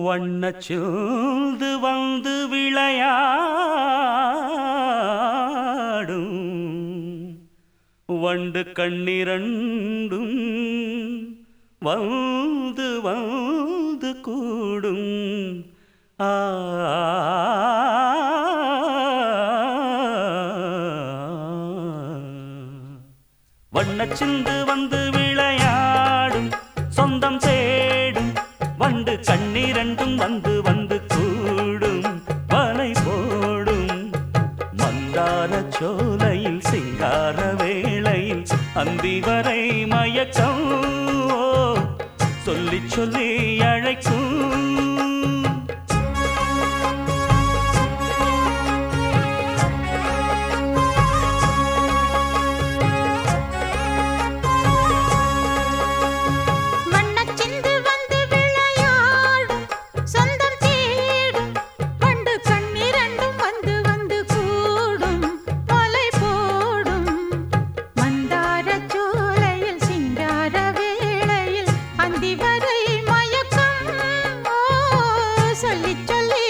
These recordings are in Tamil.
வண்ணச்சூழ்ந்து வந்து விளையாடும் வண்டு கண்ணிரண்டும் வந்து வந்து கூடும் ஆ வண்ணச்சிந்து வந்து விளையாடும் சொந்தம் தேடும் வண்டு கண்ணீரண்டும் வந்து வந்து கூடும் வலை போடும் மந்தார சோலையில் சிங்கார வேளையில் அந்தி வரை மயக்கம் ஓ, சொல்லி சொல்லி அழைக்கும் வண்ணச்சிந்து வந்து விளையாடும் சொந்தம் தேடும் வண்டு கண்ணிரண்டும் வந்து வந்து கூடும் மலை போடும் மந்தார சோலையில் சிங்கார வேளையில் அந்தி வரை மயக்கம் ஓ, சொல்லி சொல்லி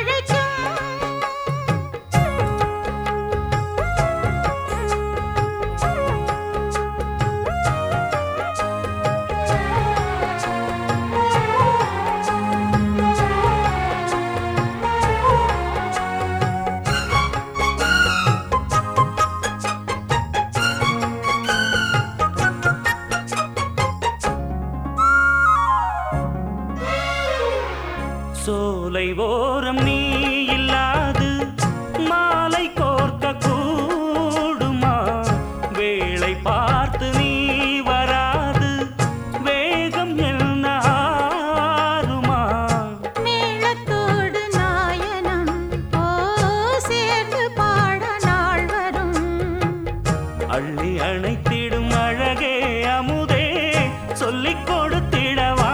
சோலை ஓரம் நீ இல்லாது மாலை கோர்க்க கூடுமா வேளை பார்த்து நீ வராது வேகம் என்ன ஆறுமா மேளத்தோடு நாயனம் ஓ சேர்ந்து பாட நாள் வரும் அள்ளி அணைத்திடும் அழகே அமுதே சொல்லிக் கொடுத்திடவா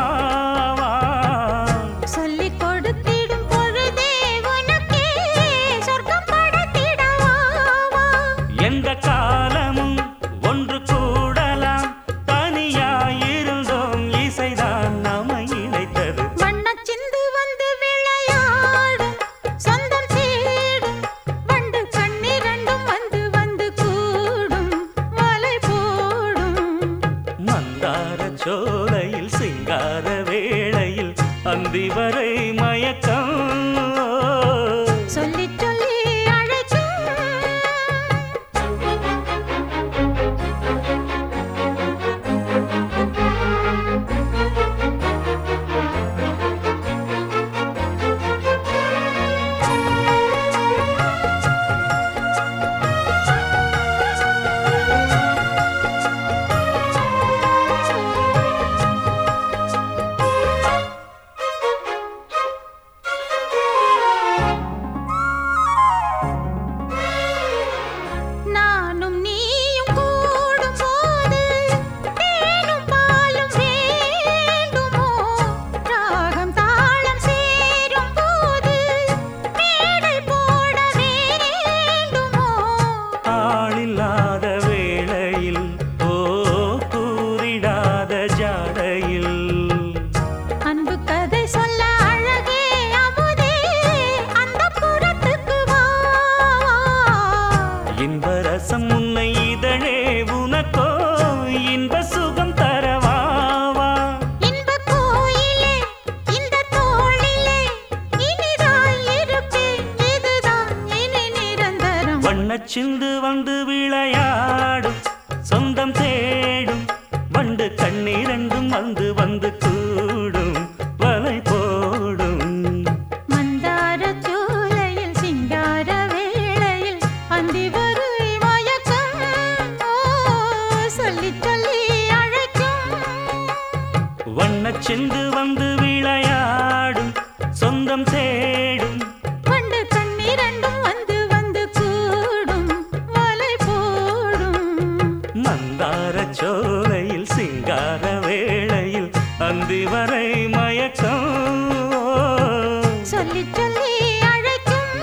சொல்லிக் கொடுத்திடும் பொழுதே உனக்கே சொர்க்கம் படைத்திடவா எந்த காலமும் ஒன்று கூடலாம் தனியாயிருந்தோம் இசைதான் நம்மை இணைத்தது வண்ணச்சிந்து வந்து விளையாடும் சொந்தம் தேடும் வண்டு கண்ணிரண்டும் வந்து வந்து கூடும் மலை போடும் மந்தார சோலையில் சிங்கார வேளையில் அந்தி வரை மயக்கம் சொல்லி சொல்லி அழைக்கும் நானும் நீயும் கூடும்போது தேனும் பாலும் வேண்டுமோ ராகம் தாளம் சேரும் போது மேடை போட வேண்டுமோ ஆளில்லாத வேளையில் ஓ கூறிடாத ஜாடையில் அன்பு கதை சொல்ல அழகே அமுதே அந்த புறத்துக்கு வா இன்ப ரசம் உன்னை இதழே உனக்கோ இன்ப சுகம் தரவாவா இன்ப கோயிலே இந்த தோளிலே இனிதாய் இருப்பேன் இதுதான் இனி நிரந்தரம் வண்ணச்சிந்து வந்து விளையாடும் சொந்தம் தேடும் வண்டு கண்ணீரண்டும் வந்து வந்து கூடும் வலை போடும் மந்தார சோலையில் சிங்கார வேளையில் அந்தி வரை மயக்கம் ஓ, சொல்லி சொல்லி அழைக்கும் வண்ணச்சிந்து வந்து விளையாடும் சொந்தம் தேடும் வண்டு கண்ணிரண்டும் வந்து வந்து கூடும் மலை போடும் மந்தார சோலையில் சிங்கார வேளையில் அந்தி வரை மயக்கம் சொல்லி சொல்லி அழைக்கும்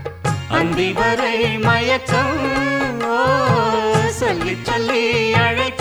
அந்தி வரை மயக்கம் ஓ, சொல்லி சொல்லி அழைக்கும்